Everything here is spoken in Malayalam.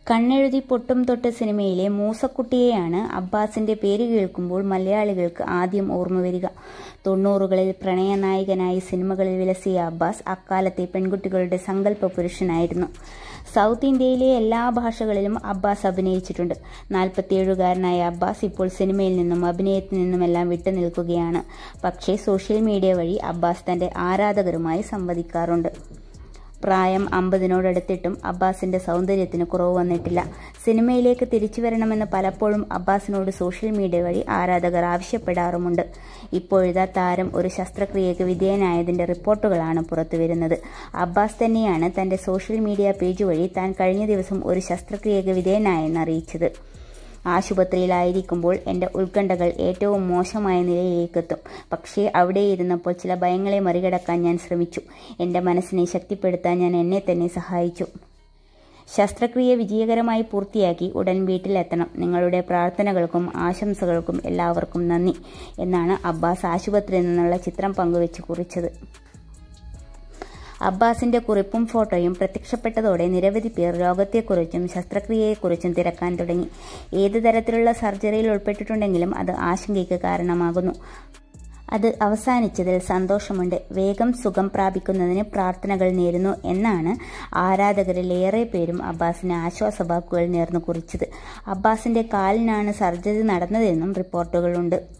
കണ്ണെഴുതി പൊട്ടും തൊട്ട് സിനിമയിലെ മൂസക്കുട്ടിയെയാണ് അബ്ബാസിന്റെ പേര് കേൾക്കുമ്പോൾ മലയാളികൾക്ക് ആദ്യം ഓർമ്മ വരിക തൊണ്ണൂറുകളിൽ പ്രണയനായകനായി സിനിമകളിൽ വിലസിയ അബ്ബാസ് അക്കാലത്തെ പെൺകുട്ടികളുടെ സങ്കല്പ പുരുഷനായിരുന്നു സൗത്ത് ഇന്ത്യയിലെ എല്ലാ ഭാഷകളിലും അബ്ബാസ് അഭിനയിച്ചിട്ടുണ്ട് നാൽപ്പത്തിയേഴുകാരനായ അബ്ബാസ് ഇപ്പോൾ സിനിമയിൽ നിന്നും അഭിനയത്തിൽ നിന്നുമെല്ലാം വിട്ടുനിൽക്കുകയാണ് പക്ഷേ സോഷ്യൽ മീഡിയ വഴി അബ്ബാസ് തന്റെ ആരാധകരുമായി സംവദിക്കാറുണ്ട് പ്രായം അമ്പതിനോടടുത്തിട്ടും അബ്ബാസിന്റെ സൗന്ദര്യത്തിന് കുറവ് വന്നിട്ടില്ല സിനിമയിലേക്ക് തിരിച്ചു വരണമെന്ന് പലപ്പോഴും അബ്ബാസിനോട് സോഷ്യൽ മീഡിയ വഴി ആരാധകർ ആവശ്യപ്പെടാറുമുണ്ട് ഇപ്പോഴിതാ താരം ഒരു ശസ്ത്രക്രിയക്ക് വിധേയനായതിന്റെ റിപ്പോർട്ടുകളാണ് പുറത്തുവരുന്നത് അബ്ബാസ് തന്നെയാണ് തന്റെ സോഷ്യൽ മീഡിയ പേജ് വഴി താൻ കഴിഞ്ഞ ദിവസം ഒരു ശസ്ത്രക്രിയക്ക് വിധേയനായെന്ന് അറിയിച്ചത് ആശുപത്രിയിലായിരിക്കുമ്പോൾ എൻ്റെ ഉത്കണ്ഠകൾ ഏറ്റവും മോശമായ നിലയിലേക്കെത്തും പക്ഷേ അവിടെ ഇരുന്നപ്പോൾ ചില ഭയങ്ങളെ മറികടക്കാൻ ഞാൻ ശ്രമിച്ചു എൻ്റെ മനസ്സിനെ ശക്തിപ്പെടുത്താൻ ഞാൻ എന്നെ തന്നെ സഹായിച്ചു ശസ്ത്രക്രിയ വിജയകരമായി പൂർത്തിയാക്കി ഉടൻ വീട്ടിലെത്തണം നിങ്ങളുടെ പ്രാർത്ഥനകൾക്കും ആശംസകൾക്കും എല്ലാവർക്കും നന്ദി എന്നാണ് അബ്ബാസ് ആശുപത്രിയിൽ നിന്നുള്ള ചിത്രം പങ്കുവെച്ച് കുറിച്ചത് അബ്ബാസിന്റെ കുറിപ്പും ഫോട്ടോയും പ്രത്യക്ഷപ്പെട്ടതോടെ നിരവധി പേർ രോഗത്തെക്കുറിച്ചും ശസ്ത്രക്രിയയെക്കുറിച്ചും തിരക്കാൻ തുടങ്ങി ഏത് തരത്തിലുള്ള സർജറിയിൽ ഉൾപ്പെട്ടിട്ടുണ്ടെങ്കിലും അത് ആശങ്കയ്ക്ക് കാരണമാകുന്നു അത് അവസാനിച്ചതിൽ സന്തോഷമുണ്ട് വേഗം സുഖം പ്രാപിക്കുന്നതിന് പ്രാർത്ഥനകൾ നേരുന്നു എന്നാണ് ആരാധകരിൽ ഏറെ പേരും അബ്ബാസിന് ആശ്വാസവാക്കുകൾ നേർന്നു കുറിച്ചത് അബ്ബാസിന്റെ കാലിനാണ് സർജറി നടന്നതെന്നും റിപ്പോർട്ടുകളുണ്ട്